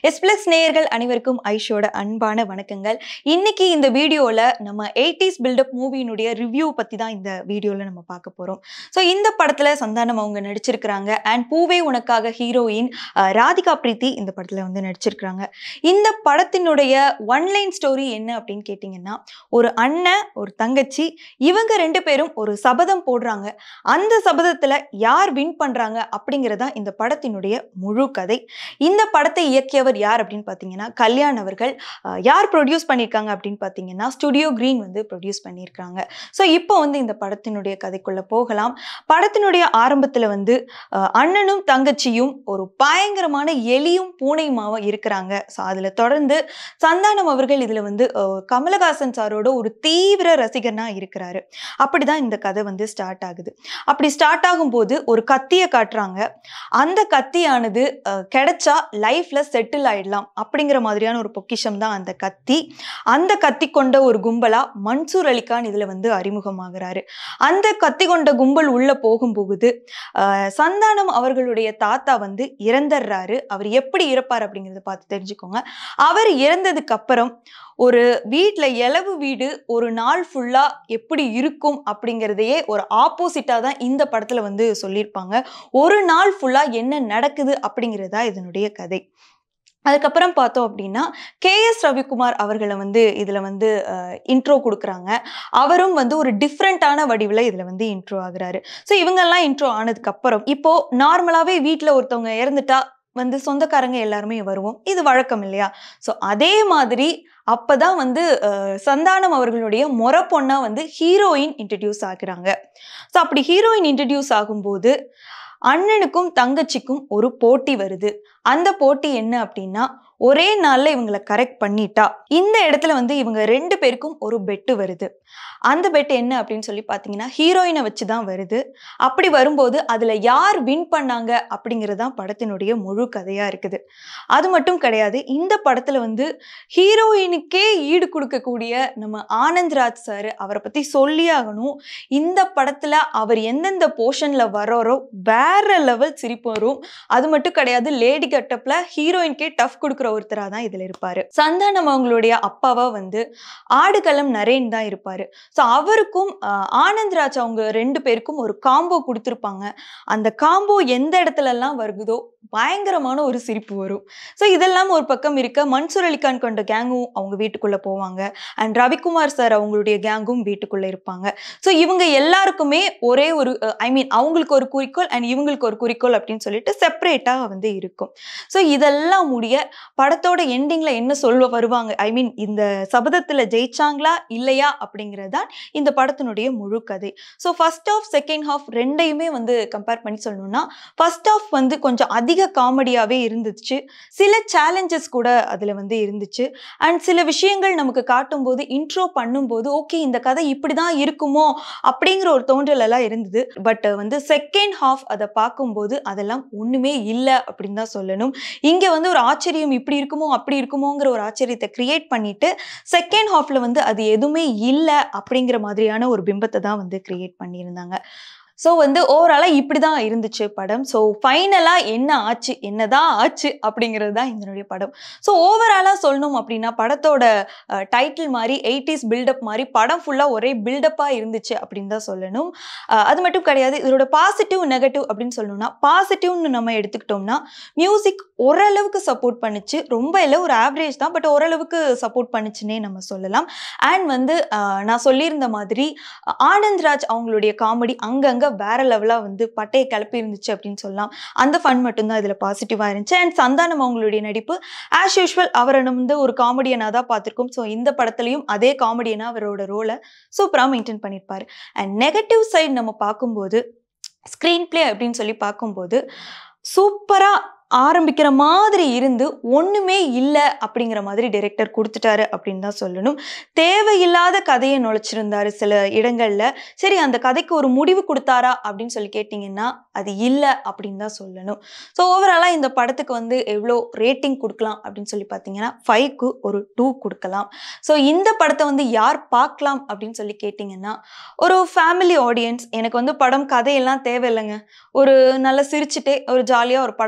S plus நேயர்கள் அனைவருக்கும் ஐஷோட அன்பான வணக்கங்கள் இன்னைக்கு இந்த வீடியோவில் நம்ம எயிட்டிஸ் பில்டப் மூவியினுடைய ரிவ்யூ பற்றி தான் இந்த வீடியோவில் நம்ம பார்க்க போகிறோம் ஸோ இந்த படத்தில் சந்தானம் அவங்க நடிச்சிருக்கிறாங்க அண்ட் பூவே உனக்காக ஹீரோயின் அஹ், ராதிகா பிரீத்தி இந்த படத்தில் வந்து நடிச்சிருக்கிறாங்க இந்த படத்தினுடைய ஒன்லைன் ஸ்டோரி என்ன அப்படின்னு கேட்டிங்கன்னா ஒரு அண்ணன் ஒரு தங்கச்சி இவங்க ரெண்டு பேரும் ஒரு சபதம் போடுறாங்க அந்த சபதத்தில் யார் வின் பண்ணுறாங்க அப்படிங்கிறதா இந்த படத்தினுடைய முழு கதை இந்த படத்தை இயக்கியவர் யார் அப்படின்னு பார்த்தீங்கன்னா கல்யாண் அவர்கள் அஹ், யார் ப்ரொடியூஸ் பண்ணியிருக்காங்க அப்படின்னு பார்த்தீங்கன்னா ஸ்டுடியோ கிரீன் வந்து ப்ரொடியூஸ் பண்ணியிருக்காங்க ஸோ இப்போ வந்து இந்த படத்தினுடைய கதைக்குள்ள போகலாம் படத்தினுடைய ஆரம்பத்தில் வந்து அஹ், அண்ணனும் தங்கச்சியும் ஒரு பயங்கரமான எலியும் பூனையுமாவும் இருக்கிறாங்க ஸோ அதில் தொடர்ந்து சந்தானம் அவர்கள் இதில் வந்து அஹ், கமலஹாசன் சாரோட ஒரு தீவிர ரசிகனாக இருக்கிறாரு அப்படிதான் இந்த கதை வந்து ஸ்டார்ட் ஆகுது அப்படி ஸ்டார்ட் ஆகும்போது ஒரு கத்தியை காட்டுறாங்க அந்த கத்தியானது அஹ், கிடைச்சா லைஃப்ல செட்டில் ஆயிடலாம் அப்படிங்கிற மாதிரியான ஒரு பொக்கிஷம் தான் அந்த கத்தி அந்த கத்தி கொண்ட ஒரு கும்பலா மன்சூர் அலிகான் இதுல வந்து அறிமுகமாகிறாரு அந்த கத்தி கொண்ட கும்பல் உள்ள போகும்போது அஹ், சந்தானம் அவர்களுடைய தாத்தா வந்து இறந்துடுறாரு அவர் எப்படி இறப்பார் அப்படிங்கிறத பார்த்து தெரிஞ்சுக்கோங்க அவர் இறந்ததுக்கு அப்புறம் ஒரு வீட்டில் இலவு வீடு ஒரு நாள் ஃபுல்லாக எப்படி இருக்கும் அப்படிங்கிறதையே ஒரு ஆப்போசிட்டாக தான் இந்த படத்தில் வந்து சொல்லியிருப்பாங்க ஒரு நாள் ஃபுல்லாக என்ன நடக்குது அப்படிங்கிறதா இதனுடைய கதை அதுக்கப்புறம் பார்த்தோம் அப்படின்னா கே எஸ் ரவிக்குமார் அவர்களை வந்து இதில் வந்து இன்ட்ரோ கொடுக்குறாங்க அவரும் வந்து ஒரு டிஃப்ரெண்ட்டான வடிவில் இதில் வந்து இன்ட்ரோ ஆகுறாரு ஸோ இவங்கெல்லாம் இன்ட்ரோ ஆனதுக்கப்புறம் இப்போது நார்மலாகவே வீட்டில் ஒருத்தவங்க இறந்துட்டா வந்து சொந்தக்காரங்க எல்லாருமே வருவோம் இது வழக்கம் இல்லையா ஸோ அதே மாதிரி அப்பதான் வந்து அஹ், சந்தானம் அவர்களுடைய முறை பொண்ணா வந்து ஹீரோயின் இன்ட்ரடியூஸ் ஆகுறாங்க ஸோ அப்படி ஹீரோயின் இன்ட்ரடியூஸ் ஆகும்போது அண்ணனுக்கும் தங்கச்சிக்கும் ஒரு போட்டி வருது அந்த போட்டி என்ன அப்படின்னா ஒரே நாள்ல இவங்களை கரெக்ட் பண்ணிட்டா இந்த இடத்துல வந்து இவங்க ரெண்டு பேருக்கும் ஒரு பெட்டு வருது அந்த பெட் என்ன அப்படின்னு சொல்லி பார்த்தீங்கன்னா ஹீரோயினை வச்சு தான் வருது அப்படி வரும்போது அதுல யார் வின் பண்ணாங்க அப்படிங்கிறது தான் படத்தினுடைய முழு கதையா இருக்குது அது மட்டும் கிடையாது இந்த படத்துல வந்து ஹீரோயினுக்கே ஈடு கொடுக்கக்கூடிய நம்ம ஆனந்த்ராஜ் சார் அவரை பத்தி சொல்லி ஆகணும் இந்த படத்துல அவர் எந்தெந்த போர்ஷன்ல வரோரோ வேற லெவல் சிரிப்பு வரும் அது மட்டும் கிடையாது லேடி கட்டப்ல ஹீரோயின்கே டஃப் கொடுக்குற ஒருத்தரா தான் இதுல இருப்பாரு சந்தானம் அவங்களுடைய அப்பாவா வந்து ஆடுகளம் நரேன் தான் இருப்பாரு ஸோ அவருக்கும் ஆஹ், ஆனந்த்ராஜ் அவங்க ரெண்டு பேருக்கும் ஒரு காம்போ கொடுத்துருப்பாங்க அந்த காம்போ எந்த இடத்துல எல்லாம் வருகுதோ பயங்கரமான ஒரு சிரிப்பு வரும் ஸோ இதெல்லாம் ஒரு பக்கம் இருக்க மன்சூர் அலிகான் கொண்ட கேங்கும் அவங்க வீட்டுக்குள்ள போவாங்க அண்ட் ரவிக்குமார் சார் அவங்களுடைய கேங்கும் வீட்டுக்குள்ள இருப்பாங்க ஸோ இவங்க எல்லாருக்குமே ஒரே ஒரு ஐ மீன் அவங்களுக்கு ஒரு குறிக்கோள் அண்ட் இவங்களுக்கு ஒரு குறிக்கோள் அப்படின்னு சொல்லிட்டு செப்பரேட்டாக வந்து இருக்கும் ஸோ இதெல்லாம் முடிய படத்தோட எண்டிங்ல என்ன சொல்ல வருவாங்க ஐ மீன் இந்த சபதத்துல ஜெயிச்சாங்களா இல்லையா அப்படிங்கிறது தான் இந்த படத்தினுடைய முழு கதை so first half second half ரெண்டையுமே வந்து கம்பேர் பண்ணி சொல்லணும்னா ஃபர்ஸ்ட் ஆஃப் வந்து கொஞ்சம் அதிக காமெடியாகவே இருந்துச்சு சில சேலஞ்சஸ் கூட அதில் வந்து இருந்துச்சு அண்ட் சில விஷயங்கள் நமக்கு காட்டும்போது இன்ட்ரோ பண்ணும்போது ஓகே இந்த கதை இப்படி தான் இருக்குமோ அப்படிங்கிற ஒரு தோன்றல் எல்லாம் இருந்தது பட் வந்து செகண்ட் ஹாஃப் அதை பார்க்கும்போது அதெல்லாம் ஒன்றுமே இல்லை அப்படின்னு தான் சொல்லணும் இங்கே வந்து ஒரு ஆச்சரியம் இப்படி இருக்குமோ அப்படி இருக்குமோங்கிற ஒரு ஆச்சரியத்தை கிரியேட் பண்ணிட்டு செகண்ட் ஹாஃப்ல வந்து அது எதுவுமே இல்லை அப்படிங்கிற மாதிரியான ஒரு பிம்பத்தை தான் வந்து கிரியேட் பண்ணியிருந்தாங்க ஸோ வந்து ஓவராலாக இப்படி தான் இருந்துச்சு படம் ஸோ ஃபைனலாக என்ன ஆச்சு என்னதான் ஆச்சு அப்படிங்கிறது தான் இதனுடைய படம் ஸோ ஓவராலாக சொல்லணும் அப்படின்னா படத்தோட டைட்டில் மாதிரி எயிட்டிஸ் பில்டப் மாதிரி படம் ஃபுல்லாக ஒரே பில்டப்பாக இருந்துச்சு அப்படின்னு தான் சொல்லணும் அஹ் அது மட்டும் கிடையாது இதோட பாசிட்டிவ் நெகட்டிவ் அப்படின்னு சொல்லணும்னா பாசிட்டிவ்னு நம்ம எடுத்துக்கிட்டோம்னா மியூசிக் ஓரளவுக்கு சப்போர்ட் பண்ணுச்சு ரொம்ப இல்லை ஒரு ஆவரேஜ் தான் பட் ஓரளவுக்கு சப்போர்ட் பண்ணுச்சுன்னே நம்ம சொல்லலாம் அண்ட் வந்து அஹ், நான் சொல்லியிருந்த மாதிரி அஹ், ஆனந்த்ராஜ் அவங்களுடைய காமெடி அங்கங்கே வேற லெவலாக வந்து பட்டையை கிளப்பி இருந்துச்சு அப்படின்னு சொல்லலாம் அந்த ஃபன் மட்டும்தான் இதில் பாசிட்டிவாக இருந்துச்சு அண்ட் சந்தானம் அவங்களுடைய நடிப்பு ஆஸ் யூஷுவல் அவரை நம்ம வந்து ஒரு காமெடியனாக தான் பார்த்துருக்கோம் ஸோ இந்த படத்துலையும் அதே காமெடியனாக அவரோட ரோலை சூப்பராக மெயின்டைன் பண்ணியிருப்பாரு அண்ட் நெகட்டிவ் சைடு நம்ம பார்க்கும்போது ஸ்க்ரீன் ப்ளே அப்படின்னு சொல்லி பார்க்கும்போது சூப்பராக ஆரம்பிக்கிற மாதிரி இருந்து ஒன்றுமே இல்லை அப்படிங்கிற மாதிரி டைரக்டர் கொடுத்துட்டாரு அப்படின்னு தான் சொல்லணும் தேவையில்லாத கதையை நுழைச்சிருந்தாரு சில இடங்கள்ல சரி அந்த கதைக்கு ஒரு முடிவு கொடுத்தாரா அப்படின்னு சொல்லி கேட்டிங்கன்னா அது இல்லை அப்படின்னு தான் சொல்லணும் ஸோ ஓவராலாக இந்த படத்துக்கு வந்து எவ்வளோ ரேட்டிங் கொடுக்கலாம் அப்படின்னு சொல்லி பார்த்தீங்கன்னா ஃபைவ்க்கு ஒரு டூ கொடுக்கலாம் ஸோ இந்த படத்தை வந்து யார் பார்க்கலாம் அப்படின்னு சொல்லி கேட்டிங்கன்னா ஒரு ஃபேமிலி ஆடியன்ஸ் எனக்கு வந்து படம் கதையெல்லாம் தேவையில்லைங்க ஒரு நல்லா சிரிச்சுட்டே ஒரு ஜாலியாக ஒரு படம் பார்க்கணும்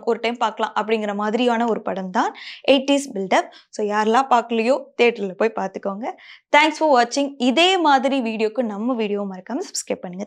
ஒரு டைம் பார்க்கலாம் அப்படிங்கிற மாதிரியான ஒரு படம் தான் எயிட்டிஸ் பில்டப் ஸோ யாரெல்லாம் பார்க்கலையோ தேட்டரில் போய் பார்த்துக்கோங்க தேங்க்ஸ் ஃபார் வாட்சிங் இதே மாதிரி வீடியோக்கு நம்ம வீடியோ மறக்காமல் சப்ஸ்கிரைப் பண்ணுங்க